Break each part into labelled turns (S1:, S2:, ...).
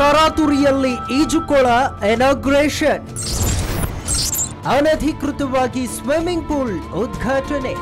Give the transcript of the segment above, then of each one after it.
S1: ತರಾತುರಿಯಲ್ಲಿ ಈಜುಕೊಳ ಎನಾಗ್ರೇಷನ್ ಅನಧಿಕೃತವಾಗಿ ಸ್ವಿಮ್ಮಿಂಗ್ ಪೂಲ್ ಉದ್ಘಾಟನೆ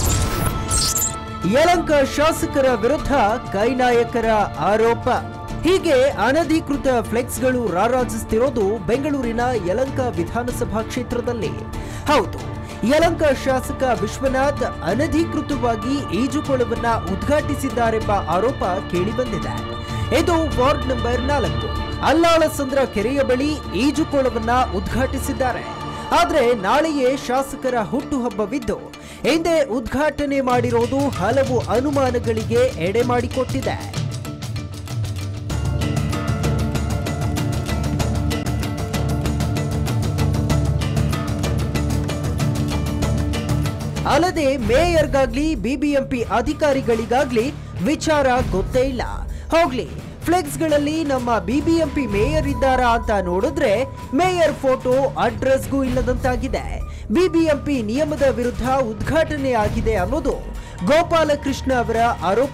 S1: ಯಲಂಕ ಶಾಸಕರ ವಿರುದ್ಧ ಕೈನಾಯಕರ ಆರೋಪ ಹೀಗೆ ಅನಧಿಕೃತ ಫ್ಲೆಕ್ಸ್ಗಳು ರಾರಾಜಿಸುತ್ತಿರೋದು ಬೆಂಗಳೂರಿನ ಯಲಂಕ ವಿಧಾನಸಭಾ ಕ್ಷೇತ್ರದಲ್ಲಿ ಹೌದು ಯಲಂಕ ಶಾಸಕ ವಿಶ್ವನಾಥ್ ಅನಧಿಕೃತವಾಗಿ ಈಜುಕೊಳವನ್ನ ಉದ್ಘಾಟಿಸಿದ್ದಾರೆಂಬ ಆರೋಪ ಕೇಳಿಬಂದಿದೆ ಇದು ವಾರ್ಡ್ ನಂಬರ್ ನಾಲ್ಕು ಅಲ್ಲಾಳಸಂದ್ರ ಕೆರೆಯ ಬಳಿ ಈಜುಕೊಳವನ್ನ ಉದ್ಘಾಟಿಸಿದ್ದಾರೆ ಆದ್ರೆ ನಾಳೆಯೇ ಶಾಸಕರ ಹುಟ್ಟುಹಬ್ಬವಿದ್ದು ಹಿಂದೆ ಉದ್ಘಾಟನೆ ಮಾಡಿರೋದು ಹಲವು ಅನುಮಾನಗಳಿಗೆ ಎಡೆ ಮಾಡಿಕೊಟ್ಟಿದೆ ಅಲ್ಲದೆ ಮೇಯರ್ಗಾಗ್ಲಿ ಬಿಬಿಎಂಪಿ ಅಧಿಕಾರಿಗಳಿಗಾಗ್ಲಿ ವಿಚಾರ ಗೊತ್ತೇ ಇಲ್ಲ ಹೋಗ್ಲಿ ಫ್ಲೆಕ್ಸ್ಗಳಲ್ಲಿ ನಮ್ಮ ಬಿಬಿಎಂಪಿ ಮೇಯರ್ ಇದ್ದಾರಾ ಅಂತ ನೋಡಿದ್ರೆ ಮೇಯರ್ ಫೋಟೋ ಅಡ್ರೆಸ್ಗೂ ಇಲ್ಲದಂತಾಗಿದೆ ಬಿಬಿಎಂಪಿ ನಿಯಮದ ವಿರುದ್ಧ ಉದ್ಘಾಟನೆ ಆಗಿದೆ ಅನ್ನೋದು ಗೋಪಾಲಕೃಷ್ಣ ಅವರ ಆರೋಪ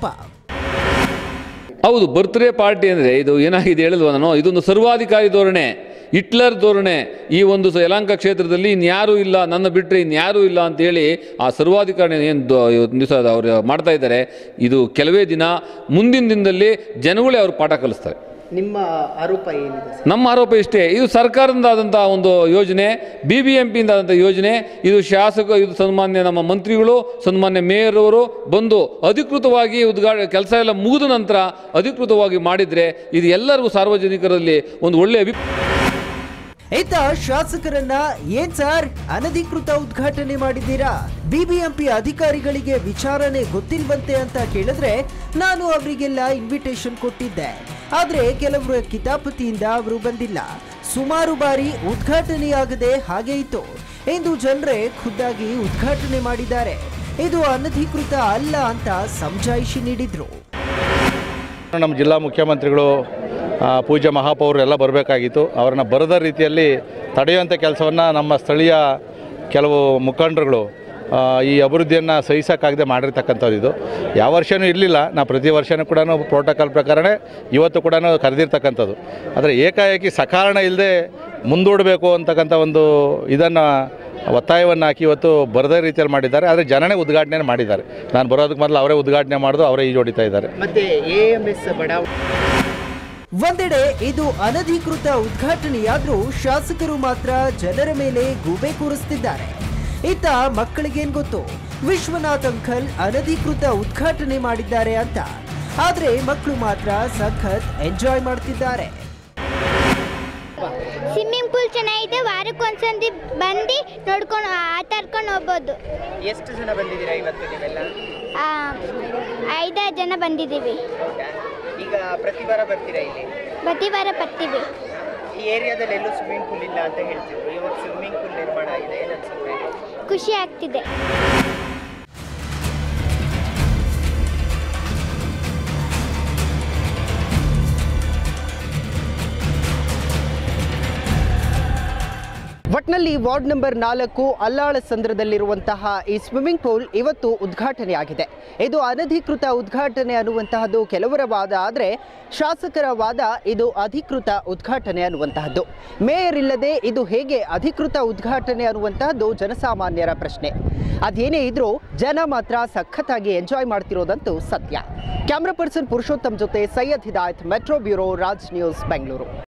S2: ಹೌದು ಬರ್ತ್ಡೇ ಪಾರ್ಟಿ ಅಂದರೆ ಇದು ಏನಾಗಿದೆ ಹೇಳಿದ್ವ ನಾನು ಇದೊಂದು ಸರ್ವಾಧಿಕಾರಿ ಧೋರಣೆ ಹಿಟ್ಲರ್ ಧೋರಣೆ ಈ ಒಂದು ಸ- ಯಲಹಂಕ ಕ್ಷೇತ್ರದಲ್ಲಿ ಇನ್ಯಾರೂ ಇಲ್ಲ ನನ್ನ ಬಿಟ್ಟರೆ ಇನ್ಯಾರೂ ಇಲ್ಲ ಅಂತೇಳಿ ಆ ಸರ್ವಾಧಿಕಾರಿ ಏನು ದಿವಸ ಅವರು ಮಾಡ್ತಾ ಇದ್ದಾರೆ ಇದು ಕೆಲವೇ ದಿನ ಮುಂದಿನ ದಿನದಲ್ಲಿ ಜನಗಳೇ ಅವ್ರು ಪಾಠ ಕಲಿಸ್ತಾರೆ
S1: ನಿಮ್ಮ ಆರೋಪ ಏನಿದೆ
S2: ನಮ್ಮ ಆರೋಪ ಇಷ್ಟೇ ಇದು ಸರ್ಕಾರದಿಂದ ಆದಂಥ ಒಂದು ಯೋಜನೆ ಬಿ ಬಿ ಎಂ ಪಿಯಿಂದ ಆದಂಥ ಯೋಜನೆ ಇದು ಶಾಸಕ ಇದು ಸನ್ಮಾನ್ಯ ನಮ್ಮ ಮಂತ್ರಿಗಳು ಸನ್ಮಾನ್ಯ ಮೇಯರ್ ಅವರು ಬಂದು ಅಧಿಕೃತವಾಗಿ ಉದ್ಘಾ ಕೆಲಸ ಎಲ್ಲ ಮುಗಿದ ನಂತರ ಅಧಿಕೃತವಾಗಿ ಮಾಡಿದರೆ ಇದು ಎಲ್ಲರಿಗೂ ಸಾರ್ವಜನಿಕರಲ್ಲಿ ಒಂದು ಒಳ್ಳೆಯ ಅಭಿ
S1: ಇತ್ತ ಶಾಸಕರನ್ನ ಏನ್ ಸರ್ ಅನಧಿಕೃತ ಉದ್ಘಾಟನೆ ಮಾಡಿದ್ದೀರಾ ಬಿಬಿಎಂಪಿ ಅಧಿಕಾರಿಗಳಿಗೆ ವಿಚಾರಣೆ ಗೊತ್ತಿಲ್ವಂತೆ ಅಂತ ಕೇಳಿದ್ರೆ ನಾನು ಅವರಿಗೆಲ್ಲ ಇನ್ವಿಟೇಷನ್ ಕೊಟ್ಟಿದ್ದೆ ಆದ್ರೆ ಕೆಲವರ ಕಿತಾಪತಿಯಿಂದ ಅವರು ಬಂದಿಲ್ಲ ಸುಮಾರು ಬಾರಿ ಉದ್ಘಾಟನೆಯಾಗದೆ ಹಾಗೆ ಇತ್ತು ಇಂದು ಜನರೇ ಖುದ್ದಾಗಿ ಉದ್ಘಾಟನೆ ಮಾಡಿದ್ದಾರೆ ಇದು ಅನಧಿಕೃತ ಅಲ್ಲ ಅಂತ ಸಮಜಾಯಿಷಿ ನೀಡಿದ್ರು
S3: ನಮ್ಮ ಜಿಲ್ಲಾ ಮುಖ್ಯಮಂತ್ರಿಗಳು ಆ, ಪೂಜ್ಯ ಮಹಾಪೌರು ಎಲ್ಲ ಬರಬೇಕಾಗಿತ್ತು ಅವರನ್ನ ಬರದ ರೀತಿಯಲ್ಲಿ ತಡೆಯುವಂಥ ಕೆಲಸವನ್ನು ನಮ್ಮ ಸ್ಥಳೀಯ ಕೆಲವು ಮುಖಂಡರುಗಳು ಆ, ಈ ಅಭಿವೃದ್ಧಿಯನ್ನು ಸಹಿಸೋಕ್ಕಾಗದೆ ಮಾಡಿರ್ತಕ್ಕಂಥದ್ದು ಇದು ಯಾವ ವರ್ಷವೂ ಇರಲಿಲ್ಲ ನಾವು ಪ್ರತಿ ವರ್ಷವೂ ಕೂಡ ಪ್ರೋಟೋಕಾಲ್ ಪ್ರಕಾರನೇ ಇವತ್ತು ಕೂಡ ಕರೆದಿರ್ತಕ್ಕಂಥದ್ದು ಆದರೆ ಏಕಾಏಕಿ ಸಕಾರಣ ಇಲ್ಲದೆ ಮುಂದೂಡಬೇಕು ಅಂತಕ್ಕಂಥ ಒಂದು ಇದನ್ನು ಒತ್ತಾಯವನ್ನು ಹಾಕಿ ಇವತ್ತು ಬರದೇ ರೀತಿಯಲ್ಲಿ ಮಾಡಿದ್ದಾರೆ ಆದರೆ ಜನನೇ ಉದ್ಘಾಟನೆ ಮಾಡಿದ್ದಾರೆ ನಾನು ಬರೋದಕ್ಕೆ ಮೊದಲು ಅವರೇ ಉದ್ಘಾಟನೆ ಮಾಡಿದು ಅವರೇ ಈಜು ಹೊಡಿತಾ ಇದ್ದಾರೆ
S1: ಮತ್ತೆ ಎಎಂಎಸ್ ಬಡಾವಣೆ ಒಂದೆಡೆ ಇದು ಅನಧಿಕೃತ ಉದ್ಘಾಟನೆಯಾದ್ರೂ ಶಾಸಕರು ಮಾತ್ರ ಜನರ ಮೇಲೆ ಗೂಬೆ ಕೂರಿಸ್ತಿದ್ದಾರೆ ಇತ್ತ ಮಕ್ಕಳಿಗೇನ್ ಗೊತ್ತು ವಿಶ್ವನಾಥ್ ಅಂಕಲ್ ಅನಧಿಕೃತ ಉದ್ಘಾಟನೆ ಮಾಡಿದ್ದಾರೆ ಅಂತ ಆದ್ರೆ ಮಕ್ಕಳು ಮಾತ್ರ ಸಖತ್ ಎಂಜಾಯ್ ಮಾಡ್ತಿದ್ದಾರೆ
S4: ಸ್ವಿಮ್ಮಿಂಗ್ ಪೂಲ್ ಚೆನ್ನಾಗಿದೆ ವಾರಕ್ಕೊಂದ್ಸಂದಿ ಬಂದು ನೋಡ್ಕೊಂಡು ಆಟ ಆಡ್ಕೊಂಡು ಹೋಗ್ಬೋದು
S5: ಎಷ್ಟು ಜನ ಬಂದಿದ್ದೀರಾ ಇವತ್ತು ನೀವೆಲ್ಲ
S4: ಆ, ಐದಾರು ಜನ ಬಂದಿದ್ದೀವಿ
S5: ಹೌದಾ ಈಗ ಪ್ರತಿ ವಾರ ಬರ್ತೀರಾ ಇಲ್ಲಿ
S4: ಪ್ರತಿ ವಾರ ಬರ್ತೀವಿ
S5: ಈ ಏರಿಯಾದಲ್ಲಿ ಎಲ್ಲೂ ಸ್ವಿಮ್ಮಿಂಗ್ ಪೂಲ್ ಇಲ್ಲ ಅಂತ ಹೇಳ್ತಿದ್ರು ಇವಾಗ ಸ್ವಿಮ್ಮಿಂಗ್ ಪೂಲ್ ನಿರ್ಮಾಣ ಆಗಿದೆ ಏನು ಅನ್ಸುತ್ತೆ
S4: ಖುಷಿ ಆಗ್ತಿದೆ
S1: ಒಟ್ನಲ್ಲಿ ವಾರ್ಡ್ ನಂಬರ್ ನಾಲ್ಕು ಅಲ್ಲಾಳ ಸಂದ್ರದಲ್ಲಿರುವಂತಹ ಈ ಸ್ವಿಮ್ಮಿಂಗ್ ಪೂಲ್ ಇವತ್ತು ಉದ್ಘಾಟನೆಯಾಗಿದೆ ಇದು ಅನಧಿಕೃತ ಉದ್ಘಾಟನೆ ಅನ್ನುವಂತಹದ್ದು ಕೆಲವರ ವಾದ ಆದರೆ ಶಾಸಕರ ವಾದ ಇದು ಅಧಿಕೃತ ಉದ್ಘಾಟನೆ ಅನ್ನುವಂತಹದ್ದು ಮೇಯರ್ ಇಲ್ಲದೆ ಇದು ಹೇಗೆ ಅಧಿಕೃತ ಉದ್ಘಾಟನೆ ಅನ್ನುವಂತಹದ್ದು ಜನಸಾಮಾನ್ಯರ ಪ್ರಶ್ನೆ ಅದೇನೇ ಇದ್ರೂ ಜನ ಮಾತ್ರ ಸಖತ್ತಾಗಿ ಎಂಜಾಯ್ ಮಾಡ್ತಿರೋದಂತೂ ಸತ್ಯ ಕ್ಯಾಮ್ರಾ ಪರ್ಸನ್ ಪುರುಷೋತ್ತಮ್ ಜೊತೆ Syed Hidayat metro bureau Raj news Bengaluru